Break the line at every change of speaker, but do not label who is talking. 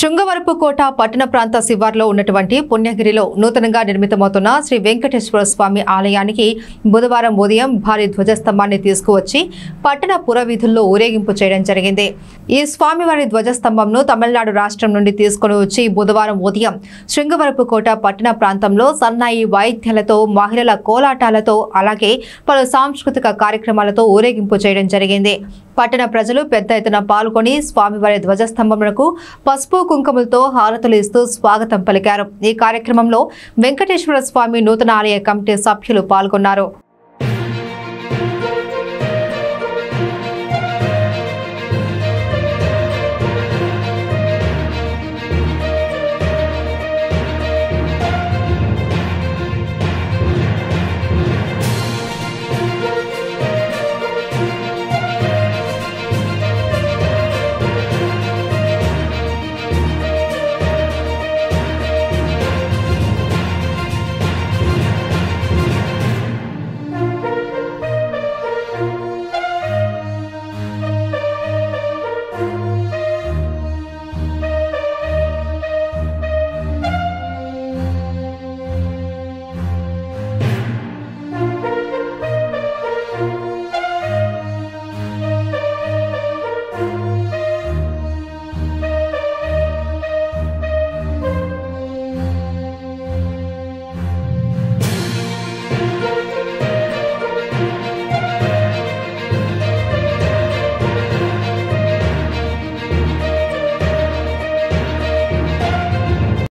శృంగవరపుకోట పట్టణ ప్రాంత శివార్లో ఉన్నటువంటి పుణ్యగిరిలో నూతనంగా నిర్మితమవుతున్న శ్రీ వెంకటేశ్వర స్వామి ఆలయానికి బుధవారం ఉదయం భారీ ధ్వజస్తంభాన్ని తీసుకువచ్చి పట్టణ పురవీధుల్లో ఊరేగింపు చేయడం జరిగింది ఈ స్వామివారి ధ్వజస్తంభంను తమిళనాడు రాష్ట్రం నుండి తీసుకుని వచ్చి బుధవారం ఉదయం శృంగవరపుకోట పట్టణ ప్రాంతంలో సన్నాయి వాయిద్యాలతో మహిళల కోలాటాలతో అలాగే పలు సాంస్కృతిక కార్యక్రమాలతో ఊరేగింపు చేయడం జరిగింది పట్టణ ప్రజలు పెద్ద ఎత్తున పాల్గొని స్వామివారి ధ్వజస్తంభమునకు పసుపు కుంకుమలతో హారతులు ఇస్తూ స్వాగతం పలికారు ఈ కార్యక్రమంలో వెంకటేశ్వర స్వామి నూతన ఆలయ కమిటీ సభ్యులు పాల్గొన్నారు